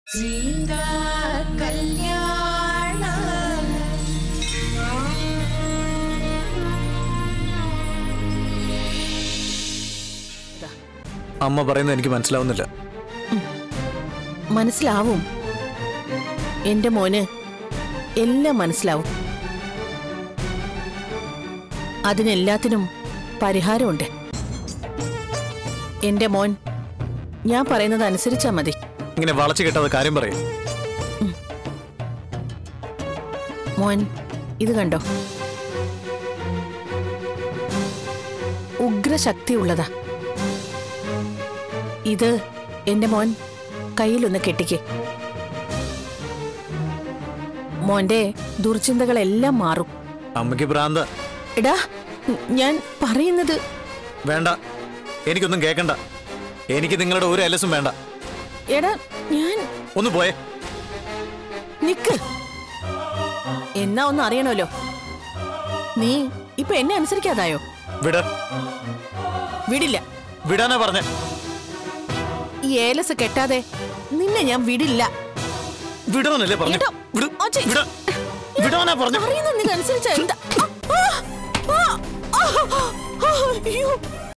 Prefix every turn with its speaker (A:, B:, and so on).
A: സീതാ കല്യാണ
B: അമ്മ പറയുന്നത് എനിക്ക് മനസ്സിലാവുന്നില്ല
C: മനസ്സിലാവും എന്റെ മോന് എല്ലാം മനസ്സിലാവും അതിനെല്ലാത്തിനും പരിഹാരമുണ്ട് എന്റെ മോൻ ഞാൻ പറയുന്നത് അനുസരിച്ചാ മതി
B: ഇങ്ങനെ വളച്ചു കിട്ടാതെ കാര്യം പറയും
C: മോൻ ഇത് കണ്ടോ ഉഗ്രശക്തിയുള്ളതാ ഇത് എന്റെ മോൻ കയ്യിലൊന്ന് കെട്ടിക്ക് മോന്റെ ദുർചിന്തകളെല്ലാം മാറും
B: അമ്മയ്ക്ക് ഭ്രാന്ത
C: എടാ ഞാൻ പറയുന്നത്
B: വേണ്ട എനിക്കൊന്നും കേൾക്കണ്ട എനിക്ക് നിങ്ങളുടെ ഒരു എലസും വേണ്ട
C: എടാ ഞാൻ
B: ഒന്ന് പോയേ
C: നിക്ക് എന്നാ ഒന്ന് അറിയണമല്ലോ നീ ഇപ്പൊ എന്നെ അനുസരിക്കാതായോ
B: വിട
C: വിടില്ല
B: വിടാനാ പറഞ്ഞ
C: ഈ ഏലസ് കെട്ടാതെ നിന്നെ ഞാൻ വിടില്ല
B: വിടാനല്ലേ പറഞ്ഞു
C: കേട്ടോ? അച്ഛേ.
B: വിടാനാ പറഞ്ഞു
C: പറയുന്നത് നീ അനുസരിച്ച എന്താ ആ, ആ, ആ, ആ, ആ, അയ്യോ